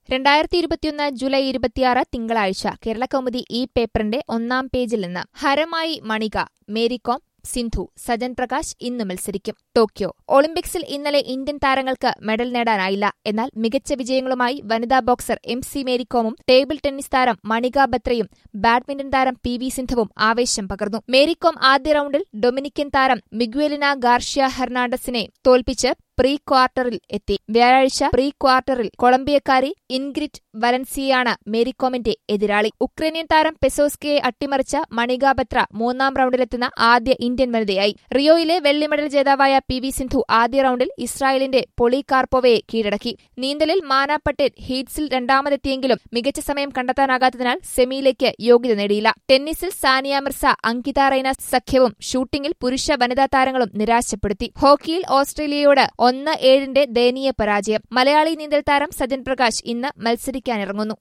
രണ്ടായിരത്തി ഇരുപത്തിയൊന്ന് ജൂലൈ ഇരുപത്തിയാറ് തിങ്കളാഴ്ച കേരളകൗമുദി ഈ പേപ്പറിന്റെ ഒന്നാം പേജിൽ നിന്ന് ഹരമായി മണിക മേരികോം സിന്ധു സജൻ പ്രകാശ് ഇന്ന് മത്സരിക്കും ടോക്കിയോ ഒളിമ്പിക്സിൽ ഇന്നലെ ഇന്ത്യൻ താരങ്ങൾക്ക് മെഡൽ നേടാനായില്ല എന്നാൽ മികച്ച വിജയങ്ങളുമായി വനിതാ ബോക്സർ എം സി മേരികോമും ടേബിൾ ടെന്നീസ് താരം മണിക ബത്രയും ബാഡ്മിന്റൺ താരം പി വി സിന്ധുവും ആവേശം പകർന്നു മേരികോം ആദ്യ റൌണ്ടിൽ ഡൊമിനിക്കൻ താരം മിഗ്വേലിന ഗാർഷ്യ ഹെർണാണ്ടസിനെ തോൽപ്പിച്ച് പ്രീ ക്വാർട്ടറിൽ എത്തി വ്യാഴാഴ്ച പ്രീ ക്വാർട്ടറിൽ കൊളംബിയക്കാരി ഇൻഗ്രിഡ് വലൻസിയാണ് മേരികോമിന്റെ എതിരാളി ഉക്രൈനിയൻ താരം പെസോസ്കിയെ അട്ടിമറിച്ച മണിക ബത്ര മൂന്നാം റൌണ്ടിലെത്തുന്ന ആദ്യ ഇന്ത്യൻ വനിതയായി റിയോയിലെ വെള്ളി മെഡൽ ജേതാവായ പി വി സിന്ധു ആദ്യ റൌണ്ടിൽ ഇസ്രായേലിന്റെ പൊളികാർപ്പോവയെ കീഴടക്കി നീന്തലിൽ മാന പട്ടേൽ ഹീറ്റ്സിൽ രണ്ടാമതെത്തിയെങ്കിലും മികച്ച സമയം കണ്ടെത്താനാകാത്തതിനാൽ സെമിയിലേക്ക് യോഗ്യത നേടിയില്ല ടെന്നീസിൽ സാനിയ മിർസ അങ്കിത റൈന സഖ്യവും ഷൂട്ടിംഗിൽ പുരുഷ വനിതാ താരങ്ങളും നിരാശപ്പെടുത്തി ഹോക്കിയിൽ ഓസ്ട്രേലിയയോട് ഒന്ന് ഏഴിന്റെ ദയനീയ പരാജയം മലയാളി നീന്തൽ താരം സജൻ പ്രകാശ് ഇന്ന് മത്സരിക്കാനിറങ്ങുന്നു